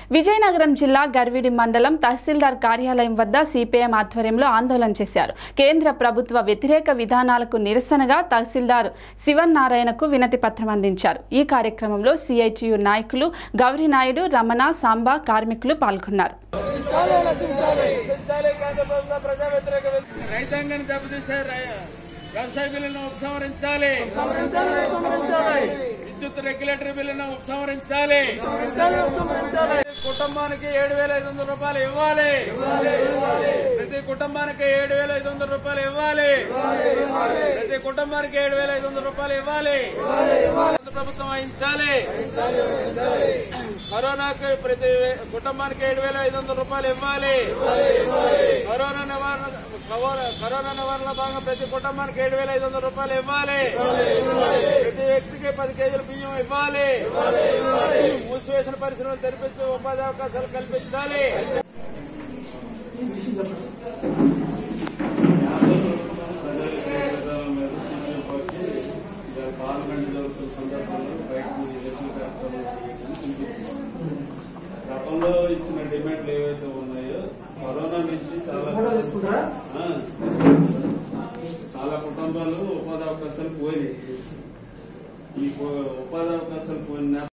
విజయనగరం జిల్లా గర్విడి మండలం తహసీల్దార్ కార్యాలయం వద్ద సిపిఎం ఆధ్వర్యంలో ఆందోళన చేశారు కేంద్ర ప్రభుత్వ వ్యతిరేక విధానాలకు నిరసనగా తహసీల్దార్ శివనారాయణకు వినతి పత్రం అందించారు ఈ కార్యక్రమంలో సిఐటియు నాయకులు గౌరీనాయుడు రమణ సాంబా కార్మికులు పాల్గొన్నారు రక్షించాలి కేంద్ర ప్రభుత్వ ప్రజా వ్యతిరేక విధి- రైతాంగాన్ని దెబ్బతీసే రై- వ్యవసాయ బిల్లును ఉపసంహరించాలి విద్యుత్ రెగ్యులేటరీ బిల్లును ఉపసంహరించాలి కుటుంబానికి ఏడు వేల ఐదు వందల రూపాయలు ఇవ్వాలి ప్రతి కుటుంబానికి ఏడు వేల ఐదు వందల రూపాయలు ఇవ్వాలి ప్రతి కుటుంబానికి ఏడు వేల ఐదు వందల రూపాయలు ఇవ్వాలి కేంద్ర ప్రభుత్వం వహించాలి కరోనాకి ప్రతి కుటుంబానికి ఏడు వేల ఐదు వందల రూపాయలు ఇవ్వాలి కరోనా నివారణ కవో- కరోనా నివారణలో భాగంగా ప్రతి కుటుంబానికి ఏడు వేల ఐదు వందల రూపాయలు ఇవ్వాలి ప్రతి వ్యక్తికి పది కేజీల బియ్యం ఇవ్వాలి మూసివేసిన పరిశ్రమలు తెరిపించి ఉపాధి అవకాశాలు కల్పించాలి పార్లమెంట్ జరుగుతున్న సందర్భంలో బయట నిరసన కార్యక్రమాలు చేయడానికి పిలిపించారు. గతంలో ఇచ్చిన డిమాండ్లు ఏవైతే ఉన్నాయో కరోనా నుంచి చాలా ఆ, తీసుకుంటారు. చాలా కుటుంబాలు ఉపాధి అవకాశాలు పోయినాయి ఈ ఉపాధి అవకాశాలు పోయిన